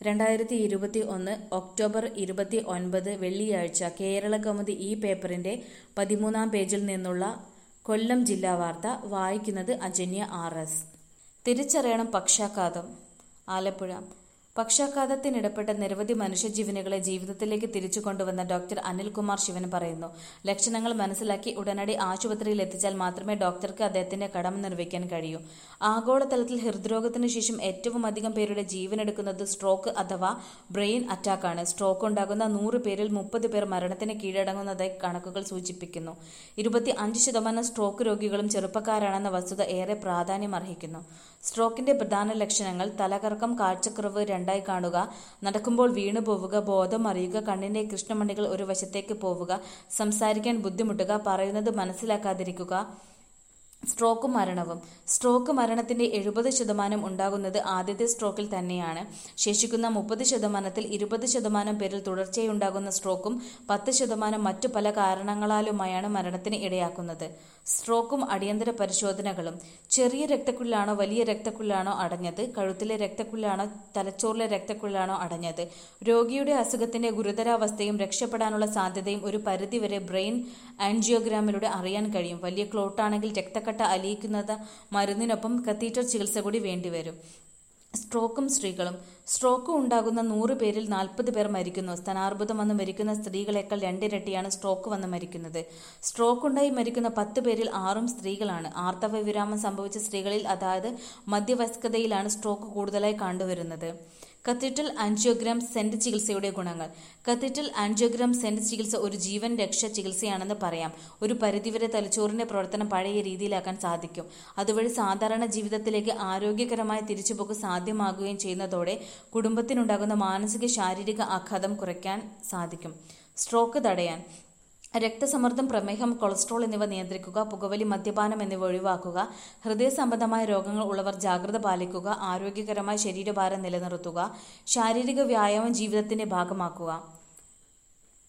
രണ്ടായിരത്തി ഇരുപത്തി ഒന്ന് ഒക്ടോബർ ഇരുപത്തി ഒൻപത് വെള്ളിയാഴ്ച കേരള കൗമുദി ഈ പേപ്പറിന്റെ പതിമൂന്നാം പേജിൽ നിന്നുള്ള കൊല്ലം ജില്ലാ വാർത്ത വായിക്കുന്നത് അജന്യ ആർ എസ് തിരിച്ചറിയണം പക്ഷാഘാതം ആലപ്പുഴ പക്ഷാഘാതത്തിനിടപെട്ട നിരവധി മനുഷ്യജീവനുകളെ ജീവിതത്തിലേക്ക് തിരിച്ചു കൊണ്ടുവന്ന ഡോക്ടർ അനിൽകുമാർ ശിവൻ പറയുന്നു ലക്ഷണങ്ങൾ മനസ്സിലാക്കി ഉടനടി ആശുപത്രിയിൽ എത്തിച്ചാൽ മാത്രമേ ഡോക്ടർക്ക് അദ്ദേഹത്തിന്റെ കടമ നിർവഹിക്കാൻ കഴിയൂ ആഗോളതലത്തിൽ ഹൃദ്രോഗത്തിനു ശേഷം ഏറ്റവും അധികം പേരുടെ ജീവനെടുക്കുന്നത് സ്ട്രോക്ക് അഥവാ ബ്രെയിൻ അറ്റാക്കാണ് സ്ട്രോക്ക് ഉണ്ടാകുന്ന നൂറ് പേരിൽ മുപ്പത് പേർ മരണത്തിന് കീഴടങ്ങുന്നതായി കണക്കുകൾ സൂചിപ്പിക്കുന്നു ഇരുപത്തി അഞ്ച് ശതമാനം സ്ട്രോക്ക് രോഗികളും ചെറുപ്പക്കാരാണെന്ന വസ്തുത ഏറെ പ്രാധാന്യം അർഹിക്കുന്നു സ്ട്രോക്കിന്റെ പ്രധാന ലക്ഷണങ്ങൾ തലകറക്കം കാഴ്ചക്കുറവ് രണ്ടായി കാണുക നടക്കുമ്പോൾ വീണു പോവുക ബോധം അറിയുക കണ്ണിന്റെ കൃഷ്ണമണികൾ ഒരു വശത്തേക്ക് പോവുക സംസാരിക്കാൻ ബുദ്ധിമുട്ടുക പറയുന്നത് മനസ്സിലാക്കാതിരിക്കുക സ്ട്രോക്കും മരണവും സ്ട്രോക്ക് മരണത്തിന്റെ എഴുപത് ശതമാനം ഉണ്ടാകുന്നത് ആദ്യത്തെ സ്ട്രോക്കിൽ തന്നെയാണ് ശേഷിക്കുന്ന മുപ്പത് ശതമാനത്തിൽ ഇരുപത് ശതമാനം പേരിൽ തുടർച്ചയായി ഉണ്ടാകുന്ന സ്ട്രോക്കും പത്ത് ശതമാനം മറ്റു പല കാരണങ്ങളാലുമായാണ് മരണത്തിന് ഇടയാക്കുന്നത് സ്ട്രോക്കും അടിയന്തര പരിശോധനകളും ചെറിയ രക്തക്കുഴലാണോ വലിയ രക്തക്കുഴലാണോ അടഞ്ഞത് കഴുത്തിലെ രക്തക്കുഴലാണോ തലച്ചോറിലെ രക്തക്കുഴലാണോ അടഞ്ഞത് രോഗിയുടെ അസുഖത്തിന്റെ ഗുരുതരാവസ്ഥയും രക്ഷപ്പെടാനുള്ള സാധ്യതയും ഒരു പരിധിവരെ ബ്രെയിൻ ആൻജിയോഗ്രാമിലൂടെ അറിയാൻ കഴിയും വലിയ ക്ലോട്ടാണെങ്കിൽ രക്തക്കട്ട അലിയിക്കുന്നത് മരുന്നിനൊപ്പം കത്തീറ്റർ ചികിത്സ കൂടി വേണ്ടിവരും സ്ട്രോക്കും സ്ത്രീകളും സ്ട്രോക്ക് ഉണ്ടാകുന്ന നൂറ് പേരിൽ നാൽപ്പത് പേർ മരിക്കുന്നു സ്ഥാനാർബുദം വന്ന് മരിക്കുന്ന സ്ത്രീകളെക്കാൾ രണ്ടിരട്ടിയാണ് സ്ട്രോക്ക് വന്ന് മരിക്കുന്നത് സ്ട്രോക്ക് ഉണ്ടായി മരിക്കുന്ന പത്ത് പേരിൽ ആറും സ്ത്രീകളാണ് ആർത്തവ വിരാമം സംഭവിച്ച സ്ത്രീകളിൽ അതായത് മധ്യവയസ്കതയിലാണ് സ്ട്രോക്ക് കൂടുതലായി കണ്ടുവരുന്നത് കത്തീഡ്രൽ ആൻജിയോഗ്രാം സെന്റ് ചികിത്സയുടെ ഗുണങ്ങൾ കത്തീഡ്രൽ ആൻജിയോഗ്രാം സെന്റ് ചികിത്സ ഒരു ജീവൻ രക്ഷ ചികിത്സയാണെന്ന് പറയാം ഒരു പരിധിവരെ തലച്ചോറിന്റെ പ്രവർത്തനം പഴയ രീതിയിലാക്കാൻ സാധിക്കും അതുവഴി സാധാരണ ജീവിതത്തിലേക്ക് ആരോഗ്യകരമായ തിരിച്ചുപോക്ക് സാധ്യമാകുകയും ചെയ്യുന്നതോടെ കുടുംബത്തിനുണ്ടാകുന്ന മാനസിക ശാരീരിക ആഘാതം കുറയ്ക്കാൻ സാധിക്കും സ്ട്രോക്ക് തടയാൻ രക്തസമ്മർദ്ദം പ്രമേഹം കൊളസ്ട്രോൾ എന്നിവ നിയന്ത്രിക്കുക പുകവലി മദ്യപാനം എന്നിവ ഒഴിവാക്കുക ഹൃദയ സംബന്ധമായ രോഗങ്ങൾ ഉള്ളവർ ജാഗ്രത പാലിക്കുക ആരോഗ്യകരമായ ശരീരഭാരം നിലനിർത്തുക ശാരീരിക വ്യായാമം ജീവിതത്തിന്റെ ഭാഗമാക്കുക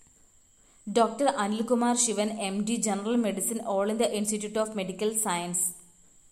doctor Anilkumar Sivan M D general medicine all India institute of medical science